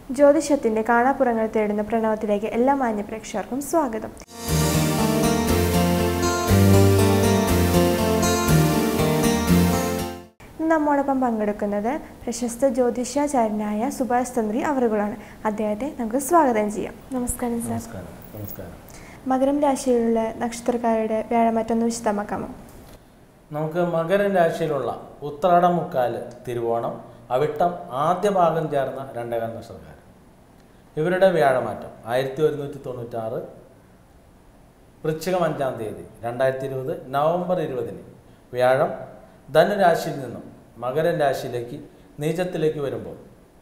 ജ്യോതിഷത്തിന്റെ കാണാപ്പുറങ്ങൾ തേടുന്ന പ്രണവത്തിലേക്ക് എല്ലാ മാന്യ പ്രേക്ഷകർക്കും സ്വാഗതം ഇന്ന് നമ്മോടൊപ്പം പങ്കെടുക്കുന്നത് പ്രശസ്ത ജ്യോതിഷാചാര്യനായ സുഭാഷ് തന്ത്രി അവറുകളാണ് അദ്ദേഹത്തെ നമുക്ക് സ്വാഗതം ചെയ്യാം നമസ്കാരം സാർ നമസ്കാരം നമസ്കാരം മകരം രാശിയിലുള്ള നക്ഷത്രക്കാരുടെ വ്യാഴമറ്റൊന്ന് വിശദമാക്കാമോ നമുക്ക് മകരൻ രാശിയിലുള്ള ഉത്രാടം മുക്കാല് തിരുവോണം അവിട്ടം ആദ്യ ഭാഗം ചേർന്ന രണ്ടേകാൽ നക്ഷത്രക്കാർ ഇവരുടെ വ്യാഴമാറ്റം ആയിരത്തി ഒരുന്നൂറ്റി തൊണ്ണൂറ്റാറ് വൃശ്ചികം അഞ്ചാം തീയതി രണ്ടായിരത്തി ഇരുപത് നവംബർ ഇരുപതിന് വ്യാഴം ധനുരാശിയിൽ നിന്നും മകരൻ രാശിയിലേക്ക് നീചത്തിലേക്ക് വരുമ്പോൾ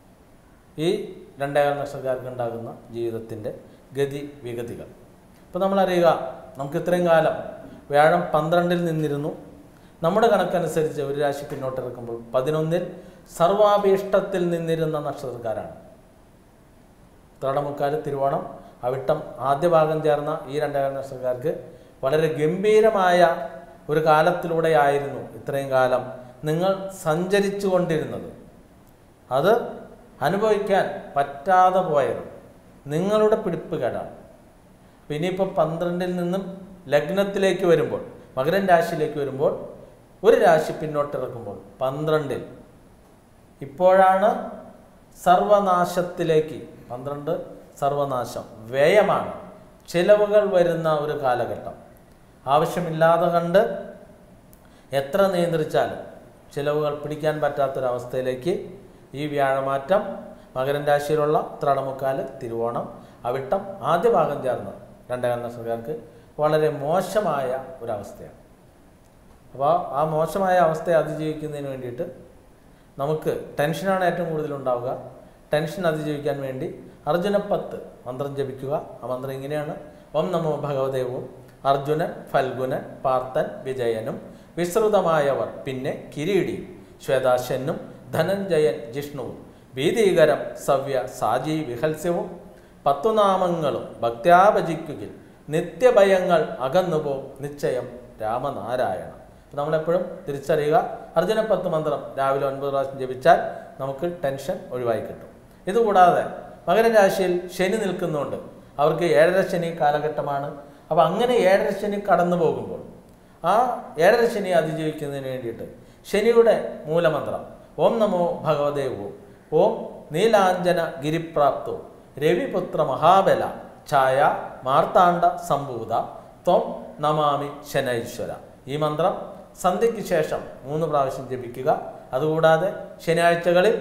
ഈ രണ്ടേകാൽ നക്ഷത്രക്കാർക്ക് ഉണ്ടാകുന്ന ജീവിതത്തിൻ്റെ ഗതി വിഗതികൾ ഇപ്പോൾ നമ്മളറിയുക നമുക്ക് ഇത്രയും കാലം വ്യാഴം പന്ത്രണ്ടിൽ നിന്നിരുന്നു നമ്മുടെ കണക്കനുസരിച്ച് ഒരു രാശി പിന്നോട്ടിറക്കുമ്പോൾ പതിനൊന്നിൽ സർവാഭീഷ്ടത്തിൽ നിന്നിരുന്ന നക്ഷത്രക്കാരാണ് ഉത്രാടമുക്കാല് തിരുവോണം അവിട്ടം ആദ്യ ഭാഗം ചേർന്ന ഈ രണ്ടേകാൽ നക്ഷത്രക്കാർക്ക് വളരെ ഗംഭീരമായ ഒരു കാലത്തിലൂടെയായിരുന്നു ഇത്രയും കാലം നിങ്ങൾ സഞ്ചരിച്ചു കൊണ്ടിരുന്നത് അത് അനുഭവിക്കാൻ പറ്റാതെ പോയത് നിങ്ങളുടെ പിടിപ്പുകേടാണ് അപ്പം ഇനിയിപ്പോൾ പന്ത്രണ്ടിൽ നിന്നും ലഗ്നത്തിലേക്ക് വരുമ്പോൾ മകരൻ രാശിയിലേക്ക് വരുമ്പോൾ ഒരു രാശി പിന്നോട്ടിറക്കുമ്പോൾ പന്ത്രണ്ടിൽ ഇപ്പോഴാണ് സർവനാശത്തിലേക്ക് പന്ത്രണ്ട് സർവനാശം വ്യയമാണ് ചിലവുകൾ വരുന്ന ഒരു കാലഘട്ടം ആവശ്യമില്ലാതെ കണ്ട് എത്ര നിയന്ത്രിച്ചാലും ചിലവുകൾ പിടിക്കാൻ പറ്റാത്തൊരവസ്ഥയിലേക്ക് ഈ വ്യാഴമാറ്റം മകരൻ രാശിയിലുള്ള ത്രാടമുക്കാല് തിരുവോണം അവിട്ടം ആദ്യ ഭാഗം ചേർന്ന് രണ്ടേകാൽ നക്ഷത്രക്കാർക്ക് വളരെ മോശമായ ഒരവസ്ഥയാണ് അപ്പോൾ ആ മോശമായ അവസ്ഥയെ അതിജീവിക്കുന്നതിന് വേണ്ടിയിട്ട് നമുക്ക് ടെൻഷനാണ് ഏറ്റവും കൂടുതൽ ഉണ്ടാവുക ടെൻഷൻ അതിജീവിക്കാൻ വേണ്ടി അർജുനപ്പത്ത് മന്ത്രം ജപിക്കുക ആ മന്ത്രം ഇങ്ങനെയാണ് ഓം നമോ ഭഗവദേവും അർജുനൻ ഫൽഗുനൻ പാർത്തൻ വിജയനും വിസ്തൃതമായവർ പിന്നെ കിരീടി ശ്വേതാശനും ധനഞ്ജയൻ ജിഷ്ണുവും ഭീതീകരം സവ്യ സാജി വിഹൽസ്യവും പത്തുനാമങ്ങളും ഭക്ത്യാഭജിക്കുകിൽ നിത്യഭയങ്ങൾ അകന്നുപോ നിശ്ചയം രാമനാരായണ അപ്പോൾ നമ്മളെപ്പോഴും തിരിച്ചറിയുക അർജുന പത്ത് മന്ത്രം രാവിലെ ഒൻപത് പ്രാവശ്യം ജപിച്ചാൽ നമുക്ക് ടെൻഷൻ ഒഴിവായി കിട്ടും ഇതുകൂടാതെ മകരരാശിയിൽ ശനി നിൽക്കുന്നുണ്ട് അവർക്ക് ഏഴര ശനി കാലഘട്ടമാണ് അപ്പോൾ അങ്ങനെ ഏഴര ശനി കടന്നു പോകുമ്പോൾ ആ ഏഴര ശനി അതിജീവിക്കുന്നതിന് വേണ്ടിയിട്ട് ശനിയുടെ മൂലമന്ത്രം ഓം നമോ ഭഗവദേവോ ഓം നീലാഞ്ജന ഗിരിപ്രാപ്തോ രവിപുത്ര മഹാബല ഛായ മാർത്താണ്ഡ സംഭൂത ത്വം നമാമി ശനൈശ്വര ഈ മന്ത്രം സന്ധ്യയ്ക്ക് ശേഷം മൂന്ന് പ്രാവശ്യം ജപിക്കുക അതുകൂടാതെ ശനിയാഴ്ചകളിൽ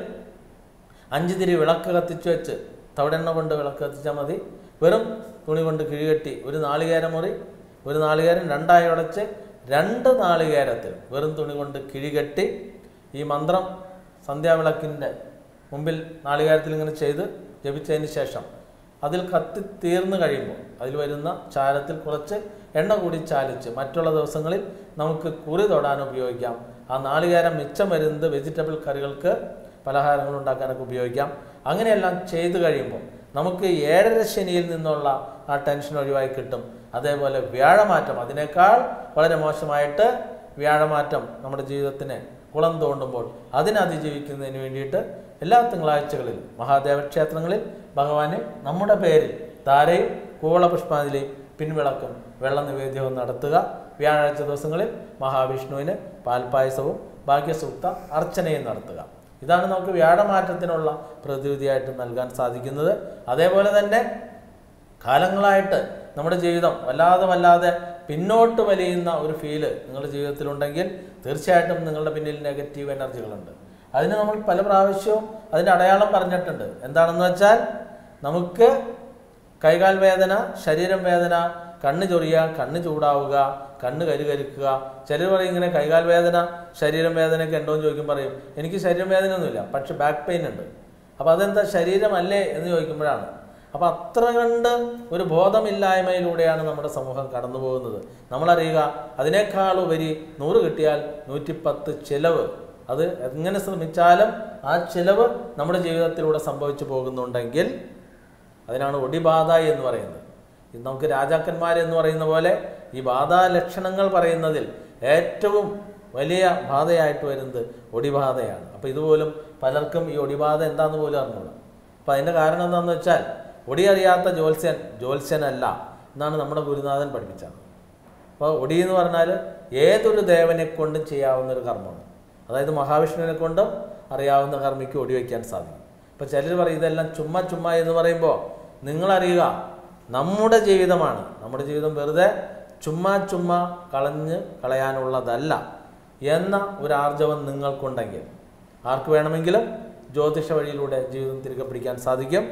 അഞ്ച് തിരി വിളക്ക് കത്തിച്ചു വെച്ച് തവിടെണ്ണ കൊണ്ട് വിളക്ക് കത്തിച്ചാൽ മതി വെറും തുണി കൊണ്ട് കിഴികെട്ടി ഒരു നാളികേര മുറി ഒരു നാളികേരം രണ്ടായി ഉടച്ച് രണ്ട് നാളികേരത്തിൽ വെറും തുണി കൊണ്ട് കിഴികെട്ടി ഈ മന്ത്രം സന്ധ്യാവിളക്കിൻ്റെ മുമ്പിൽ നാളികേരത്തിൽ ഇങ്ങനെ ചെയ്ത് ജപിച്ചതിന് ശേഷം അതിൽ കത്തി തീർന്നു കഴിയുമ്പോൾ അതിൽ വരുന്ന ചാരത്തിൽ കുറച്ച് എണ്ണ കൂടി ചാലിച്ച് മറ്റുള്ള ദിവസങ്ങളിൽ നമുക്ക് കുറി തൊടാൻ ഉപയോഗിക്കാം ആ നാളികേരം മിച്ചം വരുന്നത് വെജിറ്റബിൾ കറികൾക്ക് പലഹാരങ്ങൾ ഉണ്ടാക്കാനൊക്കെ ഉപയോഗിക്കാം അങ്ങനെയെല്ലാം ചെയ്തു കഴിയുമ്പോൾ നമുക്ക് ഏഴര ശനിയിൽ നിന്നുള്ള ആ ടെൻഷൻ ഒഴിവായി കിട്ടും അതേപോലെ വ്യാഴമാറ്റം അതിനേക്കാൾ വളരെ മോശമായിട്ട് വ്യാഴമാറ്റം നമ്മുടെ ജീവിതത്തിന് കുളം തോണ്ടുമ്പോൾ അതിനെ അതിജീവിക്കുന്നതിന് വേണ്ടിയിട്ട് എല്ലാ തിങ്കളാഴ്ചകളിലും മഹാദേവ ക്ഷേത്രങ്ങളിൽ ഭഗവാന് നമ്മുടെ പേരിൽ താരയും കൂവള പുഷ്പാഞ്ജലിയും പിൻവിളക്കും വെള്ള നിവേദ്യവും നടത്തുക വ്യാഴാഴ്ച ദിവസങ്ങളിൽ മഹാവിഷ്ണുവിന് പാൽപ്പായസവും ഭാഗ്യസൂക്ത അർച്ചനയും നടത്തുക ഇതാണ് നമുക്ക് വ്യാഴമാറ്റത്തിനുള്ള പ്രതിവിധിയായിട്ട് നൽകാൻ സാധിക്കുന്നത് അതേപോലെ തന്നെ കാലങ്ങളായിട്ട് നമ്മുടെ ജീവിതം വല്ലാതെ വല്ലാതെ പിന്നോട്ട് വലിയുന്ന ഒരു ഫീല് നിങ്ങളുടെ ജീവിതത്തിലുണ്ടെങ്കിൽ തീർച്ചയായിട്ടും നിങ്ങളുടെ പിന്നിൽ നെഗറ്റീവ് എനർജികളുണ്ട് അതിന് നമ്മൾ പല പ്രാവശ്യവും അതിൻ്റെ അടയാളം പറഞ്ഞിട്ടുണ്ട് എന്താണെന്ന് വെച്ചാൽ നമുക്ക് കൈകാൽ വേദന ശരീരം വേദന കണ്ണ് ചൊറിയുക കണ്ണ് ചൂടാവുക കണ്ണ് കരുകരിക്കുക ചിലർ പറയും ഇങ്ങനെ കൈകാൽ വേദന ശരീരം വേദനയൊക്കെ ഉണ്ടോ എന്ന് ചോദിക്കും പറയും എനിക്ക് ശരീരം വേദനയൊന്നുമില്ല പക്ഷെ ബാക്ക് പെയിൻ ഉണ്ട് അപ്പോൾ അതെന്താ ശരീരമല്ലേ എന്ന് ചോദിക്കുമ്പോഴാണ് അപ്പോൾ അത്ര കണ്ട് ഒരു ബോധമില്ലായ്മയിലൂടെയാണ് നമ്മുടെ സമൂഹം കടന്നു പോകുന്നത് നമ്മളറിയുക അതിനേക്കാൾ ഉപരി നൂറ് കിട്ടിയാൽ നൂറ്റിപ്പത്ത് ചിലവ് അത് എങ്ങനെ ശ്രമിച്ചാലും ആ ചിലവ് നമ്മുടെ ജീവിതത്തിലൂടെ സംഭവിച്ചു പോകുന്നുണ്ടെങ്കിൽ അതിനാണ് ഒടിബാധ എന്ന് പറയുന്നത് ഇത് നമുക്ക് രാജാക്കന്മാർ എന്ന് പറയുന്ന പോലെ ഈ ബാധാ ലക്ഷണങ്ങൾ പറയുന്നതിൽ ഏറ്റവും വലിയ ബാധയായിട്ട് വരുന്നത് ഒടിബാധയാണ് അപ്പോൾ ഇതുപോലും പലർക്കും ഈ ഒടിബാധ എന്താന്ന് പോലും അറിഞ്ഞൂടാ അപ്പം അതിൻ്റെ കാരണം എന്താണെന്ന് വെച്ചാൽ ഒടിയറിയാത്ത ജ്യോത്സ്യൻ ജ്യോത്സ്യനല്ല എന്നാണ് നമ്മുടെ ഗുരുനാഥൻ പഠിപ്പിച്ചത് അപ്പോൾ ഒടി എന്ന് പറഞ്ഞാൽ ഏതൊരു ദേവനെ കൊണ്ടും ചെയ്യാവുന്ന ഒരു കർമ്മമാണ് അതായത് മഹാവിഷ്ണുവിനെ കൊണ്ടും അറിയാവുന്ന കർമ്മിക്ക് ഒടി വയ്ക്കാൻ സാധിക്കും അപ്പോൾ ചിലർ പറയും ഇതെല്ലാം ചുമ്മാ ചുമ്മാ എന്ന് പറയുമ്പോൾ നിങ്ങളറിയുക നമ്മുടെ ജീവിതമാണ് നമ്മുടെ ജീവിതം വെറുതെ ചുമ്മാ ചുമ്മാ കളഞ്ഞ് കളയാനുള്ളതല്ല എന്ന ഒരു ആർജവം നിങ്ങൾക്കുണ്ടെങ്കിൽ ആർക്ക് വേണമെങ്കിലും ജ്യോതിഷ വഴിയിലൂടെ ജീവിതം തിരികെ പിടിക്കാൻ സാധിക്കും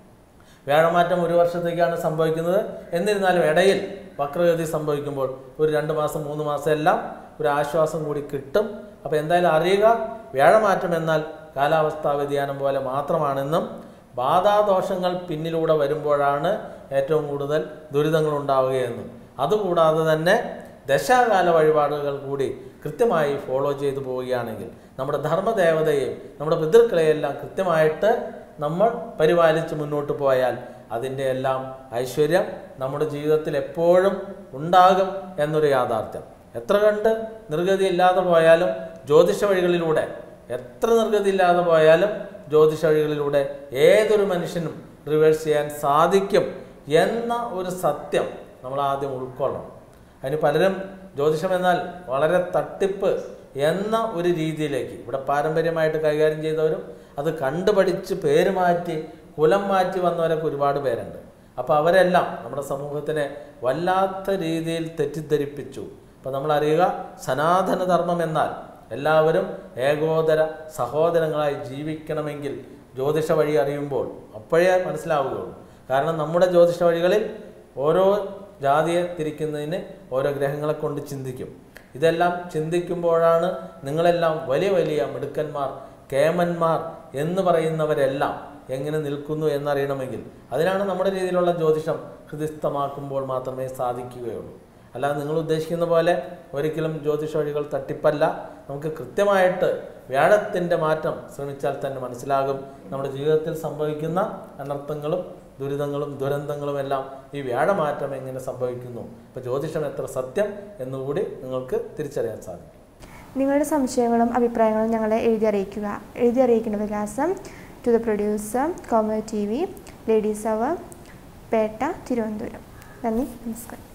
വ്യാഴമാറ്റം ഒരു വർഷത്തേക്കാണ് സംഭവിക്കുന്നത് എന്നിരുന്നാലും ഇടയിൽ വക്രഗതി സംഭവിക്കുമ്പോൾ ഒരു രണ്ട് മാസം മൂന്ന് മാസം എല്ലാം ഒരു ആശ്വാസം കൂടി കിട്ടും അപ്പോൾ എന്തായാലും അറിയുക വ്യാഴമാറ്റം എന്നാൽ കാലാവസ്ഥാ വ്യതിയാനം പോലെ മാത്രമാണെന്നും ബാധാദോഷങ്ങൾ പിന്നിലൂടെ വരുമ്പോഴാണ് ഏറ്റവും കൂടുതൽ ദുരിതങ്ങൾ ഉണ്ടാവുകയെന്നും അതുകൂടാതെ തന്നെ ദശാകാല വഴിപാടുകൾ കൂടി കൃത്യമായി ഫോളോ ചെയ്തു പോവുകയാണെങ്കിൽ നമ്മുടെ ധർമ്മദേവതയെയും നമ്മുടെ പിതൃക്കളെയെല്ലാം കൃത്യമായിട്ട് നമ്മൾ പരിപാലിച്ച് മുന്നോട്ട് പോയാൽ അതിൻ്റെ എല്ലാം ഐശ്വര്യം നമ്മുടെ ജീവിതത്തിൽ എപ്പോഴും ഉണ്ടാകും എന്നൊരു യാഥാർത്ഥ്യം എത്ര കണ്ട് നിർഗതി ഇല്ലാതെ പോയാലും ജ്യോതിഷ വഴികളിലൂടെ എത്ര നിർഗതി ഇല്ലാതെ പോയാലും ജ്യോതിഷ വഴികളിലൂടെ ഏതൊരു മനുഷ്യനും റിവേഴ്സ് ചെയ്യാൻ സാധിക്കും എന്ന ഒരു സത്യം നമ്മൾ ആദ്യം ഉൾക്കൊള്ളണം അതിന് പലരും ജ്യോതിഷം എന്നാൽ വളരെ തട്ടിപ്പ് എന്ന ഒരു രീതിയിലേക്ക് ഇവിടെ പാരമ്പര്യമായിട്ട് കൈകാര്യം ചെയ്തവരും അത് കണ്ടുപഠിച്ച് പേര് മാറ്റി കുലം മാറ്റി വന്നവരൊക്കെ ഒരുപാട് പേരുണ്ട് അപ്പോൾ അവരെല്ലാം നമ്മുടെ സമൂഹത്തിനെ വല്ലാത്ത രീതിയിൽ തെറ്റിദ്ധരിപ്പിച്ചു അപ്പോൾ നമ്മൾ അറിയുക സനാതന ധർമ്മം എന്നാൽ എല്ലാവരും ഏകോദര സഹോദരങ്ങളായി ജീവിക്കണമെങ്കിൽ ജ്യോതിഷ വഴി അറിയുമ്പോൾ അപ്പോഴേ മനസ്സിലാവുകയുള്ളൂ കാരണം നമ്മുടെ ജ്യോതിഷ വഴികളിൽ ഓരോ ജാതിയെ തിരിക്കുന്നതിന് ഓരോ ഗ്രഹങ്ങളെ കൊണ്ട് ചിന്തിക്കും ഇതെല്ലാം ചിന്തിക്കുമ്പോഴാണ് നിങ്ങളെല്ലാം വലിയ വലിയ മിടുക്കന്മാർ കേമന്മാർ എന്ന് പറയുന്നവരെല്ലാം എങ്ങനെ നിൽക്കുന്നു എന്നറിയണമെങ്കിൽ അതിനാണ് നമ്മുടെ രീതിയിലുള്ള ജ്യോതിഷം ഹൃദിസ്ഥമാക്കുമ്പോൾ മാത്രമേ സാധിക്കുകയുള്ളൂ അല്ലാതെ നിങ്ങൾ ഉദ്ദേശിക്കുന്ന പോലെ ഒരിക്കലും ജ്യോതിഷ വഴികൾ തട്ടിപ്പല്ല നമുക്ക് കൃത്യമായിട്ട് വ്യാഴത്തിൻ്റെ മാറ്റം ശ്രമിച്ചാൽ തന്നെ മനസ്സിലാകും നമ്മുടെ ജീവിതത്തിൽ സംഭവിക്കുന്ന അനർത്ഥങ്ങളും ദുരിതങ്ങളും ദുരന്തങ്ങളും എല്ലാം ഈ വ്യാഴമാറ്റം എങ്ങനെ സംഭവിക്കുന്നു അപ്പോൾ ജ്യോതിഷം എത്ര സത്യം എന്നുകൂടി നിങ്ങൾക്ക് തിരിച്ചറിയാൻ സാധിക്കും നിങ്ങളുടെ സംശയങ്ങളും അഭിപ്രായങ്ങളും ഞങ്ങളെ എഴുതി അറിയിക്കുക എഴുതി അറിയിക്കുന്ന വിലാസം to the producer comma T V ladies hour Pettah Thiruvananthapuram നന്ദി നമസ്കാരം